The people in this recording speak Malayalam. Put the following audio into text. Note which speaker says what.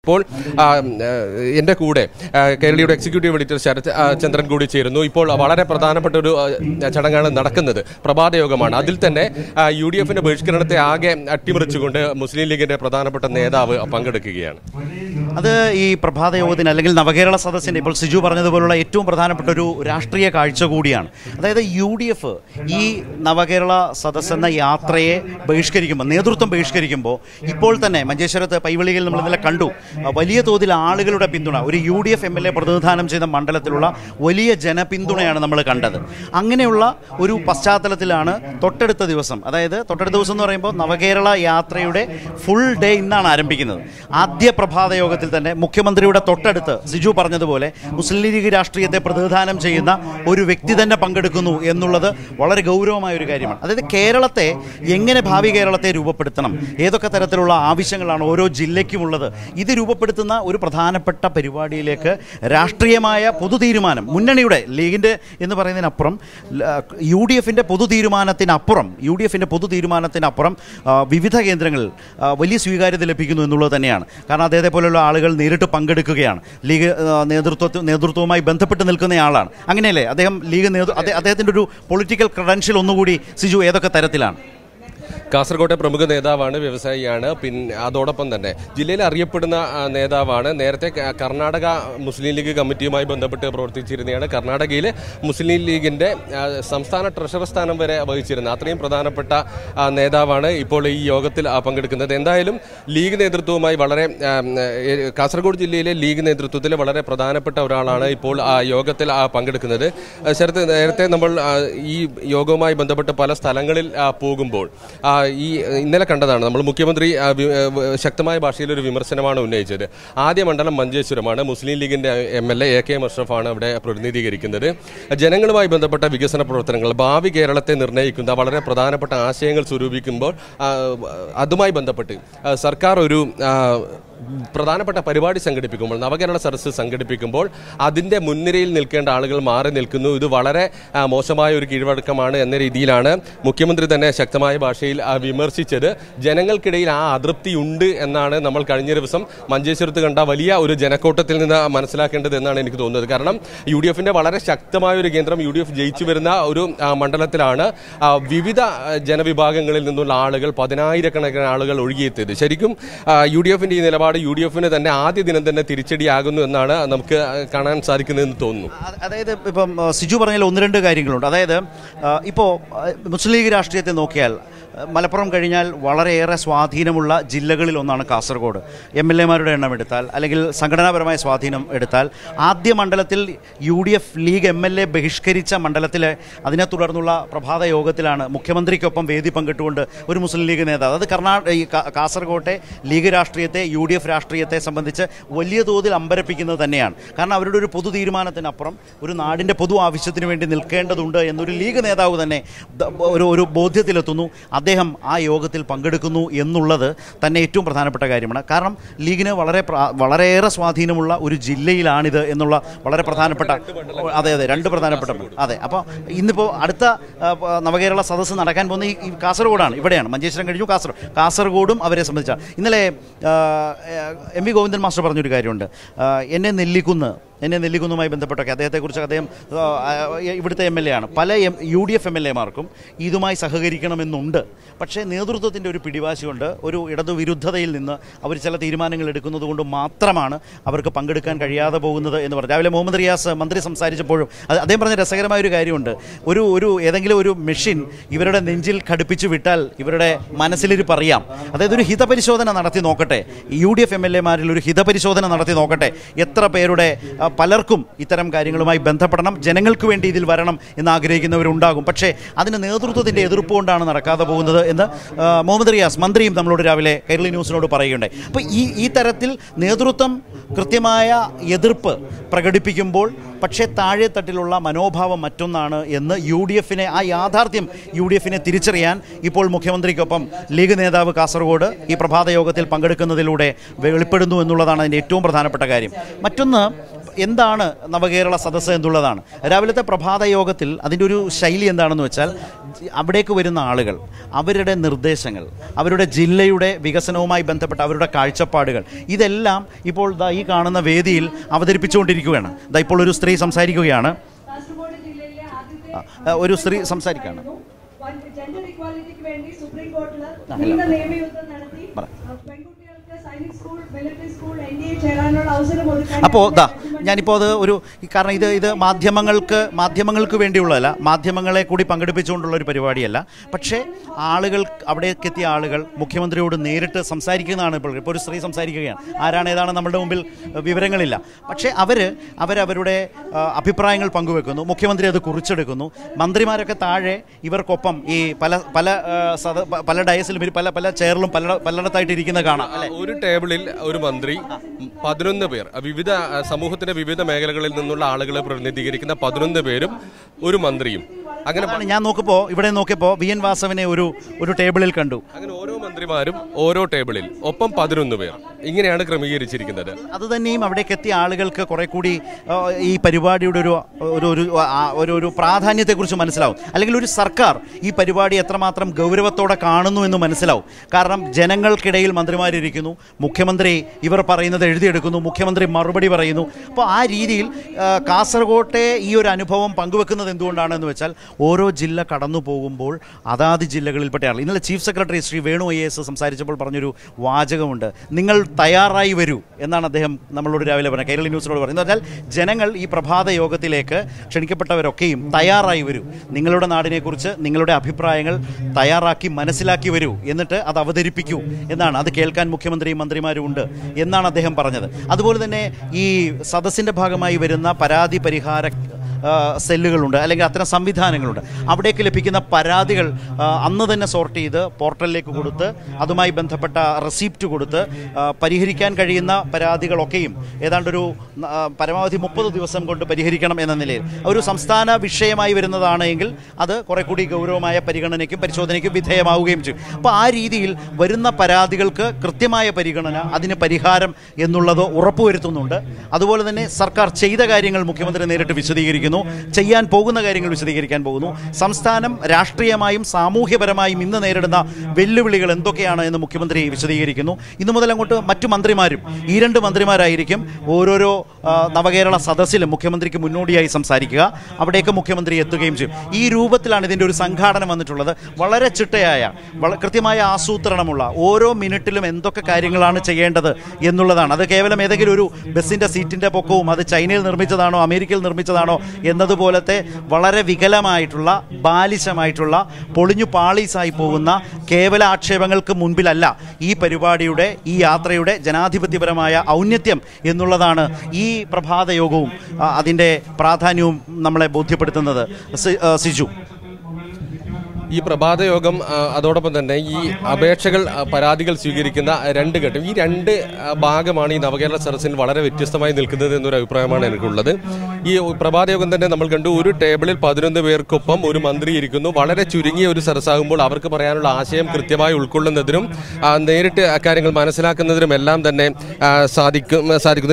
Speaker 1: ഇപ്പോൾ ആ, ആ, എൻ്റെ കൂടെ ആ, കേരളയുടെ എക്സിക്യൂട്ടീവ് എഡിറ്റർ ശരത് ആ, ചന്ദ്രൻ കൂടി ചേരുന്നു ഇപ്പോൾ വളരെ പ്രധാനപ്പെട്ട ഒരു ആ, ചടങ്ങാണ് നടക്കുന്നത് പ്രഭാത യോഗമാണ് അതിൽ തന്നെ യു ഡി എഫിന്റെ ബഹിഷ്കരണത്തെ ആകെ അട്ടിമറിച്ചുകൊണ്ട് മുസ്ലിം ലീഗിന്റെ പ്രധാനപ്പെട്ട നേതാവ് പങ്കെടുക്കുകയാണ്
Speaker 2: അത് ഈ പ്രഭാത യോഗത്തിന് അല്ലെങ്കിൽ നവകേരള സദസ്സിൻ്റെ ഇപ്പോൾ സിജു പറഞ്ഞതുപോലുള്ള ഏറ്റവും പ്രധാനപ്പെട്ട ഒരു രാഷ്ട്രീയ കാഴ്ച കൂടിയാണ് അതായത് യു ഡി എഫ് ഈ നവകേരള സദസ്സ് എന്ന യാത്രയെ ബഹിഷ്കരിക്കുമ്പോൾ നേതൃത്വം ബഹിഷ്കരിക്കുമ്പോൾ ഇപ്പോൾ തന്നെ മഞ്ചേശ്വരത്ത് പൈവളിയിൽ നമ്മൾ ഇന്നലെ കണ്ടു ആ, വലിയ തോതിൽ ആളുകളുടെ പിന്തുണ ഒരു U D F M L A പ്രതിനിധാനം ചെയ്ത മണ്ഡലത്തിലുള്ള വലിയ ജനപിന്തുണയാണ് നമ്മൾ കണ്ടത് അങ്ങനെയുള്ള ഒരു പശ്ചാത്തലത്തിലാണ് തൊട്ടടുത്ത ദിവസം അതായത് തൊട്ടടുത്ത ദിവസം എന്ന് പറയുമ്പോൾ നവകേരള യാത്രയുടെ ഫുൾ ഡേ ഇന്നാണ് ആരംഭിക്കുന്നത് ആദ്യ പ്രഭാത യോഗത്തിൽ തന്നെ മുഖ്യമന്ത്രിയുടെ തൊട്ടടുത്ത് സിജു പറഞ്ഞതുപോലെ മുസ്ലിം ലീഗ് രാഷ്ട്രീയത്തെ പ്രതിനിധാനം ചെയ്യുന്ന ഒരു വ്യക്തി തന്നെ പങ്കെടുക്കുന്നു എന്നുള്ളത് വളരെ ഗൗരവമായ ഒരു കാര്യമാണ് അതായത് കേരളത്തെ എങ്ങനെ ഭാവി കേരളത്തെ രൂപപ്പെടുത്തണം ഏതൊക്കെ തരത്തിലുള്ള ആവശ്യങ്ങളാണ് ഓരോ ജില്ലയ്ക്കുമുള്ളത് ഇത് രൂപപ്പെടുത്തുന്ന ഒരു പ്രധാനപ്പെട്ട പരിപാടിയിലേക്ക് രാഷ്ട്രീയമായ പൊതു തീരുമാനം മുന്നണിയുടെ ലീഗിൻ്റെ എന്ന് പറയുന്നതിനപ്പുറം യു ഡി എഫിൻ്റെ പൊതു തീരുമാനത്തിനപ്പുറം യു ഡി എഫിൻ്റെ പൊതു തീരുമാനത്തിനപ്പുറം ആ, വിവിധ കേന്ദ്രങ്ങളിൽ ആ, വലിയ സ്വീകാര്യത ലഭിക്കുന്നു എന്നുള്ളത് തന്നെയാണ് കാരണം അദ്ദേഹത്തെ പോലുള്ള ആളുകൾ നേരിട്ട് പങ്കെടുക്കുകയാണ് ലീഗ് ആ, നേതൃത്വത്തിൽ നേതൃത്വവുമായി ബന്ധപ്പെട്ട് നിൽക്കുന്നയാളാണ് അങ്ങനെയല്ലേ അദ്ദേഹം ലീഗ് നേതൃ അദ്ദേ- അദ്ദേഹത്തിൻ്റെ ഒരു പൊളിറ്റിക്കൽ ക്രെഡൻഷ്യൽ ഒന്നുകൂടി സിജു ഏതൊക്കെ തരത്തിലാണ്
Speaker 1: കാസർകോട്ടെ പ്രമുഖ നേതാവാണ് വ്യവസായിയാണ് പിന്നെ അതോടൊപ്പം തന്നെ ജില്ലയിൽ അറിയപ്പെടുന്ന ആ, നേതാവാണ് നേരത്തെ ക- കർണാടക മുസ്ലിം ലീഗ് കമ്മിറ്റിയുമായി ബന്ധപ്പെട്ട് പ്രവർത്തിച്ചിരുന്നതാണ് കർണാടകയിലെ മുസ്ലിം ലീഗിന്റെ ആ, സംസ്ഥാന ട്രഷറർ സ്ഥാനം വരെ വഹിച്ചിരുന്ന അത്രയും പ്രധാനപ്പെട്ട ആ, നേതാവാണ് ഇപ്പോൾ ഈ യോഗത്തിൽ ആ, പങ്കെടുക്കുന്നത് എന്തായാലും ലീഗ് നേതൃത്വവുമായി വളരെ ആ, ഏ, കാസർഗോഡ് ജില്ലയിലെ ലീഗ് നേതൃത്വത്തിൽ വളരെ പ്രധാനപ്പെട്ട ഒരാളാണ് ഇപ്പോൾ ആ യോഗത്തിൽ ആ, പങ്കെടുക്കുന്നത് ആ, ശരത്ത് നേരത്തെ നമ്മൾ ആ, ഈ യോഗവുമായി ബന്ധപ്പെട്ട് പല സ്ഥലങ്ങളിൽ ആ, പോകുമ്പോൾ ആ, ഈ ഇന്നലെ കണ്ടതാണ് നമ്മൾ മുഖ്യമന്ത്രി ആ, വി- ആ, വ- ശക്തമായ ഭാഷയിൽ ഒരു വിമർശനമാണ് ഉന്നയിച്ചത് ആദ്യ മണ്ഡലം മഞ്ചേശ്വരമാണ് മുസ്ലിം ലീഗിന്റെ M L A A K മഷ്റഫാണ് അവിടെ പ്രതിനിധീകരിക്കുന്നത് ജനങ്ങളുമായി ബന്ധപ്പെട്ട വികസന പ്രവർത്തനങ്ങൾ ഭാവി കേരളത്തെ നിർണ്ണയിക്കുന്ന വളരെ പ്രധാനപ്പെട്ട ആശയങ്ങൾ സ്വരൂപിക്കുമ്പോൾ ആ, അതുമായി ബന്ധപ്പെട്ട് ആ, സർക്കാർ ഒരു ആ, പ്രധാനപ്പെട്ട പരിപാടി സംഘടിപ്പിക്കുമ്പോൾ നവകേരള സദസ്സ് സംഘടിപ്പിക്കുമ്പോൾ അതിന്റെ മുൻനിരയിൽ നിൽക്കേണ്ട ആളുകൾ മാറി നിൽക്കുന്നു ഇത് വളരെ ആ, മോശമായ ഒരു കീഴ്വഴക്കമാണ് എന്ന രീതിയിലാണ് മുഖ്യമന്ത്രി തന്നെ ശക്തമായ ഭാഷയിൽ ആ, വിമർശിച്ചത് ജനങ്ങൾക്കിടയിൽ ആ അതൃപ്തി ഉണ്ട് എന്നാണ് നമ്മൾ കഴിഞ്ഞ ദിവസം മഞ്ചേശ്വരത്ത് കണ്ട വലിയ ഒരു ജനക്കൂട്ടത്തിൽ നിന്ന് മനസ്സിലാക്കേണ്ടത് എന്നാണ് എനിക്ക് തോന്നുന്നത് കാരണം യു ഡി എഫിന്റെ വളരെ ശക്തമായ ഒരു കേന്ദ്രം യു ഡി എഫ് ജയിച്ചു വരുന്ന ഒരു ആ, മണ്ഡലത്തിലാണ് ആ, വിവിധ ആ, ജനവിഭാഗങ്ങളിൽ നിന്നുള്ള ആളുകൾ പതിനായിരക്കണക്കിന് ആളുകൾ ഒഴുകിയെത്തിയത് ശരിക്കും ആ, യു ഡി എഫിന്റെ ഈ നിലപാട് യു ഡി എഫിന് തന്നെ ആദ്യ ദിനം തന്നെ തിരിച്ചടിയാകുന്നു എന്നാണ് നമുക്ക് കാണാൻ സാധിക്കുന്നതെന്ന് തോന്നുന്നു
Speaker 2: അ- അതായത് ഇപ്പം ആ, സിജു പറഞ്ഞതിൽ ഒന്ന് രണ്ട് കാര്യങ്ങളുണ്ട് അതായത് ആ, ഇപ്പോൾ ആ, മുസ്ലിം ലീഗ് രാഷ്ട്രീയത്തെ നോക്കിയാൽ ആ, മലപ്പുറം കഴിഞ്ഞാൽ വളരെയേറെ സ്വാധീനമുള്ള ജില്ലകളിൽ ഒന്നാണ് കാസർഗോഡ് എം എൽ എമാരുടെ എണ്ണം എടുത്താൽ അല്ലെങ്കിൽ സംഘടനാപരമായ സ്വാധീനം എടുത്താൽ ആദ്യ മണ്ഡലത്തിൽ U D F League M L A ബഹിഷ്കരിച്ച മണ്ഡലത്തിലെ അതിനെ തുടർന്നുള്ള പ്രഭാത യോഗത്തിലാണ് മുഖ്യമന്ത്രിക്കൊപ്പം വേദി പങ്കിട്ടുകൊണ്ട് ഒരു മുസ്ലിം ലീഗ് നേതാവ് അത് കർണാടക ഈ കാ- കാസർഗോട്ടെ ലീഗ് രാഷ്ട്രീയത്തെ യു ഡി എഫ് രാഷ്ട്രീയത്തെ സംബന്ധിച്ച് വലിയ തോതിൽ അമ്പരപ്പിക്കുന്നത് തന്നെയാണ് കാരണം അവരുടെ ഒരു പൊതു തീരുമാനത്തിനപ്പുറം ഒരു നാടിൻ്റെ പൊതു ആവശ്യത്തിന് വേണ്ടി നിൽക്കേണ്ടതുണ്ട് എന്നൊരു ലീഗ് നേതാവ് തന്നെ ദ- ഒരു ഒരു ബോധ്യത്തിലെത്തുന്നു അദ്ദേഹം ആ യോഗത്തിൽ പങ്കെടുക്കുന്നു എന്നുള്ളത് തന്നെ ഏറ്റവും പ്രധാനപ്പെട്ട കാര്യമാണ് കാരണം ലീഗിന് വളരെ പ്ര- വളരെയേറെ സ്വാധീനമുള്ള ഒരു ജില്ലയിലാണിത് എന്നുള്ള വളരെ പ്രധാനപ്പെട്ട അതെ അതെ രണ്ട് പ്രധാനപ്പെട്ട അതെ അപ്പോൾ ഇന്നിപ്പോൾ അടുത്ത ആ, പ- നവകേരള സദസ്സ് നടക്കാൻ പോകുന്ന ഈ ഈ കാസർഗോഡാണ് ഇവിടെയാണ് മഞ്ചേശ്വരം കഴിഞ്ഞു കാസർഗോഡ് കാസർഗോഡും അവരെ സംബന്ധിച്ചാണ് ഇന്നലെ ആ, എം വി ഗോവിന്ദൻ മാസ്റ്റർ പറഞ്ഞൊരു കാര്യമുണ്ട് ആ, എന്നെ നെല്ലിക്കുന്ന് എന്നെ നെല്ലിക്കുന്നുമായി ബന്ധപ്പെട്ടൊക്കെ അദ്ദേഹത്തെക്കുറിച്ച് അദ്ദേഹം ആ, ആ, ഇവിടുത്തെ എം എൽ എ ആണ് പല M U D F M L എമാർക്കും ഇതുമായി സഹകരിക്കണമെന്നുണ്ട് പക്ഷേ നേതൃത്വത്തിൻ്റെ ഒരു പിടിവാശിയുണ്ട് ഒരു ഇടതുവിരുദ്ധതയിൽ നിന്ന് അവർ ചില തീരുമാനങ്ങൾ എടുക്കുന്നത് കൊണ്ട് മാത്രമാണ് അവർക്ക് പങ്കെടുക്കാൻ കഴിയാതെ പോകുന്നത് എന്ന് പറഞ്ഞു രാവിലെ മുഹമ്മദ് റിയാസ് മന്ത്രി സംസാരിച്ചപ്പോഴും അത് അദ്ദേഹം പറഞ്ഞ രസകരമായ ഒരു കാര്യമുണ്ട് ഒരു ഒരു ഏതെങ്കിലും ഒരു മെഷീൻ ഇവരുടെ നെഞ്ചിൽ ഘടിപ്പിച്ച് വിട്ടാൽ ഇവരുടെ മനസ്സിലിരിപ്പ് അറിയാം അതായത് ഒരു ഹിതപരിശോധന നടത്തി നോക്കട്ടെ U D F M L എമാരിൽ ഒരു ഹിതപരിശോധന നടത്തി നോക്കട്ടെ എത്ര പേരുടെ ആ, പലർക്കും ഇത്തരം കാര്യങ്ങളുമായി ബന്ധപ്പെടണം ജനങ്ങൾക്ക് വേണ്ടി ഇതിൽ വരണം എന്ന് ആഗ്രഹിക്കുന്നവരുണ്ടാകും പക്ഷേ അതിന് നേതൃത്വത്തിൻ്റെ എതിർപ്പ് കൊണ്ടാണ് നടക്കാതെ പോകുന്നത് എന്ന് ആ, മുഹമ്മദ് റിയാസ് മന്ത്രിയും നമ്മളോട് രാവിലെ കൈരളി ന്യൂസിനോട് പറയുകയുണ്ടായി അപ്പോൾ ഈ ഈ തരത്തിൽ നേതൃത്വം കൃത്യമായ എതിർപ്പ് പ്രകടിപ്പിക്കുമ്പോൾ പക്ഷേ താഴെത്തട്ടിലുള്ള മനോഭാവം മറ്റൊന്നാണ് എന്ന് യു ഡി എഫിനെ ആ യാഥാർത്ഥ്യം യു ഡി എഫിനെ തിരിച്ചറിയാൻ ഇപ്പോൾ മുഖ്യമന്ത്രിക്കൊപ്പം ലീഗ് നേതാവ് കാസർഗോഡ് ഈ പ്രഭാത യോഗത്തിൽ പങ്കെടുക്കുന്നതിലൂടെ വെളിപ്പെടുന്നു എന്നുള്ളതാണ് അതിൻ്റെ ഏറ്റവും പ്രധാനപ്പെട്ട കാര്യം മറ്റൊന്ന് എന്താണ് നവകേരള സദസ്സ് എന്നുള്ളതാണ് രാവിലത്തെ പ്രഭാത യോഗത്തിൽ അതിൻ്റെ ഒരു ശൈലി എന്താണെന്ന് വെച്ചാൽ അവിടേക്ക് വരുന്ന ആളുകൾ അവരുടെ നിർദ്ദേശങ്ങൾ അവരുടെ ജില്ലയുടെ വികസനവുമായി ബന്ധപ്പെട്ട അവരുടെ കാഴ്ചപ്പാടുകൾ ഇതെല്ലാം ഇപ്പോൾ ദാ ഈ കാണുന്ന വേദിയിൽ അവതരിപ്പിച്ചുകൊണ്ടിരിക്കുകയാണ് ദാ ഇപ്പോൾ ഒരു സ്ത്രീ സംസാരിക്കുകയാണ്
Speaker 3: കാസർഗോഡ് ജില്ലയിലെ ആദ്യത്തെ
Speaker 2: ആ, ഒരു സ്ത്രീ സംസാരിക്കുകയാണ്
Speaker 3: ജെൻഡർ ഇക്വാലിറ്റിക്ക് വേണ്ടി സുപ്രീം കോർട്ടിൽ
Speaker 2: ആ,
Speaker 3: നീണ്ട നിയമയുദ്ധം നടത്തി
Speaker 2: പറ.
Speaker 3: ആ, പെൺകുട്ടികൾക്ക് Sainik school military school N D A ചേരാനുള്ള അവസരം ഒരുക്കാൻ
Speaker 2: അപ്പോൾ ദാ ഞാനിപ്പോൾ അത് ഒരു കാരണം ഇത് ഇത് മാധ്യമങ്ങൾക്ക് മാധ്യമങ്ങൾക്ക് വേണ്ടിയുള്ളതല്ല മാധ്യമങ്ങളെ കൂടി പങ്കെടുപ്പിച്ചുകൊണ്ടുള്ള ഒരു പരിപാടിയല്ല പക്ഷേ ആളുകൾ അവിടേക്ക് എത്തിയ ആളുകൾ മുഖ്യമന്ത്രിയോട് നേരിട്ട് സംസാരിക്കുന്നതാണ് ഇപ്പോൾ ഇപ്പോൾ ഒരു സ്ത്രീ സംസാരിക്കുകയാണ് ആരാണ് ഏതാണ് നമ്മുടെ മുമ്പിൽ ഏഹ്, വിവരങ്ങളില്ല പക്ഷേ അവർ അവരവരുടെ ആ, അഭിപ്രായങ്ങൾ പങ്കുവെക്കുന്നു മുഖ്യമന്ത്രി അത് കുറിച്ചെടുക്കുന്നു മന്ത്രിമാരൊക്കെ താഴെ ഇവർക്കൊപ്പം ഈ പല പല ആ, സദ പ- പല ഡയസിലും ഇവർ പല പല ചെയറിലും പല പലയിടത്തായിട്ട് ഇരിക്കുന്നത് കാണാം അല്ലേ
Speaker 1: ഒരു ടേബിളിൽ ഒരു മന്ത്രി പതിനൊന്ന് പേർ വിവിധ ആ, സമൂഹത്തിന്റെ വിവിധ മേഖലകളിൽ നിന്നുള്ള ആളുകളെ പ്രതിനിധീകരിക്കുന്ന പതിനൊന്ന് പേരും ഒരു മന്ത്രിയും അങ്ങനെ
Speaker 2: അതാണ് ഞാൻ നോക്കിയപ്പോൾ ഇവിടെ നോക്കിയപ്പോൾ വി എൻ വാസവനെ ഒരു ഒരു ടേബിളിൽ കണ്ടു
Speaker 1: അങ്ങനെ ഓരോ മന്ത്രിമാരും ഓരോ ടേബിളിൽ ഒപ്പം പതിനൊന്ന് പേർ ഇങ്ങനെയാണ് ക്രമീകരിച്ചിരിക്കുന്നത്
Speaker 2: അത് തന്നെയും അവിടേക്ക് എത്തിയ ആളുകൾക്ക് കുറെ കൂടി ആ, ഈ പരിപാടിയുടെ ഒരു ഒരു ഒരു ആ, ഒരു ഒരു പ്രാധാന്യത്തെക്കുറിച്ച് മനസ്സിലാവും അല്ലെങ്കിൽ ഒരു സർക്കാർ ഈ പരിപാടി എത്രമാത്രം ഗൗരവത്തോടെ കാണുന്നു എന്ന് മനസ്സിലാവും കാരണം ജനങ്ങൾക്കിടയിൽ മന്ത്രിമാരിരിക്കുന്നു മുഖ്യമന്ത്രി ഇവർ പറയുന്നത് എഴുതിയെടുക്കുന്നു മുഖ്യമന്ത്രി മറുപടി പറയുന്നു അപ്പോൾ ആ രീതിയിൽ ആ, കാസർഗോട്ടെ ഈ ഒരു അനുഭവം പങ്കുവെക്കുന്നത് എന്തുകൊണ്ടാണെന്ന് വെച്ചാൽ ഓരോ ജില്ല കടന്നു പോകുമ്പോൾ അതാത് ജില്ലകളിൽപ്പെട്ട ആൾ ഇന്നലെ chief secretary Shri Venu I S സംസാരിച്ചപ്പോൾ പറഞ്ഞൊരു വാചകമുണ്ട് നിങ്ങൾ തയ്യാറായി വരൂ എന്നാണ് അദ്ദേഹം നമ്മളോട് രാവിലെ പറഞ്ഞത് കേരള ന്യൂസിനോട് പറയുന്നത് എന്ന് പറഞ്ഞാൽ ജനങ്ങൾ ഈ പ്രഭാത യോഗത്തിലേക്ക് ക്ഷണിക്കപ്പെട്ടവരൊക്കെയും തയ്യാറായി വരൂ നിങ്ങളുടെ നാടിനെക്കുറിച്ച് നിങ്ങളുടെ അഭിപ്രായങ്ങൾ തയ്യാറാക്കി മനസ്സിലാക്കി വരൂ എന്നിട്ട് അത് അവതരിപ്പിക്കൂ എന്നാണ് അത് കേൾക്കാൻ മുഖ്യമന്ത്രിയും മന്ത്രിമാരും ഉണ്ട് എന്നാണ് അദ്ദേഹം പറഞ്ഞത് അതുപോലെ തന്നെ ഈ സദസ്സിൻ്റെ ഭാഗമായി വരുന്ന പരാതി പരിഹാര ആ, സെല്ലുകളുണ്ട് അല്ലെങ്കിൽ അത്തരം സംവിധാനങ്ങളുണ്ട് അവിടേക്ക് ലഭിക്കുന്ന പരാതികൾ ആ, അന്ന് തന്നെ സോർട്ട് ചെയ്ത് പോർട്ടലിലേക്ക് കൊടുത്ത് അതുമായി ബന്ധപ്പെട്ട റെസിപ്റ്റ് കൊടുത്ത് ആ, പരിഹരിക്കാൻ കഴിയുന്ന പരാതികളൊക്കെയും ഏതാണ്ടൊരു ആ, പരമാവധി മുപ്പത് ദിവസം കൊണ്ട് പരിഹരിക്കണം എന്ന നിലയിൽ ഒരു സംസ്ഥാന വിഷയമായി വരുന്നതാണ് എങ്കിൽ അത് കുറെ കൂടി ഗൗരവമായ പരിഗണനയ്ക്കും പരിശോധനയ്ക്കും വിധേയമാവുകയും ചെയ്യും അപ്പോൾ ആ രീതിയിൽ വരുന്ന പരാതികൾക്ക് കൃത്യമായ പരിഗണന അതിന് പരിഹാരം എന്നുള്ളത് ഉറപ്പുവരുത്തുന്നുണ്ട് അതുപോലെ തന്നെ സർക്കാർ ചെയ്ത കാര്യങ്ങൾ മുഖ്യമന്ത്രി നേരിട്ട് വിശദീകരിക്കുന്നു ചെയ്യാൻ പോകുന്ന കാര്യങ്ങൾ വിശദീകരിക്കാൻ പോകുന്നു സംസ്ഥാനം രാഷ്ട്രീയമായും സാമൂഹ്യപരമായും ഇന്ന് നേരിടുന്ന വെല്ലുവിളികൾ എന്തൊക്കെയാണ് എന്ന് മുഖ്യമന്ത്രി വിശദീകരിക്കുന്നു ഇന്നു മുതൽ അങ്ങോട്ട് മറ്റു മന്ത്രിമാരും ഈ രണ്ട് മന്ത്രിമാരായിരിക്കും ഓരോരോ ആ, നവകേരള സദസ്സിലും മുഖ്യമന്ത്രിക്ക് മുന്നോടിയായി സംസാരിക്കുക അവിടേക്ക് മുഖ്യമന്ത്രി എത്തുകയും ചെയ്യും ഈ രൂപത്തിലാണ് ഇതിൻ്റെ ഒരു സംഘാടനം വന്നിട്ടുള്ളത് വളരെ ചിട്ടയായ വള- കൃത്യമായ ആസൂത്രണമുള്ള ഓരോ മിനിറ്റിലും എന്തൊക്കെ കാര്യങ്ങളാണ് ചെയ്യേണ്ടത് എന്നുള്ളതാണ് അത് കേവലം ഏതെങ്കിലും ഒരു ബസ്സിൻ്റെ സീറ്റിൻ്റെ പൊക്കവും അത് ചൈനയിൽ നിർമ്മിച്ചതാണോ അമേരിക്കയിൽ നിർമ്മിച്ചതാണോ എന്നതുപോലത്തെ വളരെ വികലമായിട്ടുള്ള ബാലിശമായിട്ടുള്ള പൊളിഞ്ഞു പാളീസായി പോകുന്ന കേവല ആക്ഷേപങ്ങൾക്ക് മുൻപിലല്ല ഈ പരിപാടിയുടെ ഈ യാത്രയുടെ ജനാധിപത്യപരമായ ഔന്നത്യം എന്നുള്ളതാണ് ഈ പ്രഭാത യോഗവും ആ, അതിൻ്റെ പ്രാധാന്യവും നമ്മളെ ബോധ്യപ്പെടുത്തുന്നത് സി- ആ, സിജു
Speaker 1: ഈ പ്രഭാത യോഗം ആ, അതോടൊപ്പം തന്നെ ഈ അപേക്ഷകൾ ആ, പരാതികൾ സ്വീകരിക്കുന്ന രണ്ട് ഘട്ടം ഈ രണ്ട് ആ, ഭാഗമാണ് ഈ നവകേരള സദസ്സിൽ വളരെ വ്യത്യസ്തമായി നിൽക്കുന്നത് എന്നൊരു അഭിപ്രായമാണ് എനിക്കുള്ളത് ഈ പ്രഭാത യോഗം തന്നെ നമ്മൾ കണ്ടു ഒരു ടേബിളിൽ പതിനൊന്ന് പേർക്കൊപ്പം ഒരു മന്ത്രി ഇരിക്കുന്നു വളരെ ചുരുങ്ങിയ ഒരു സദസ്സാകുമ്പോൾ അവർക്ക് പറയാനുള്ള ആശയം കൃത്യമായി ഉൾക്കൊള്ളുന്നതിനും ആ, നേരിട്ട് അക്കാര്യങ്ങൾ മനസ്സിലാക്കുന്നതിനും എല്ലാം തന്നെ ആ, സാധിക്കും സാധിക്കുന്നു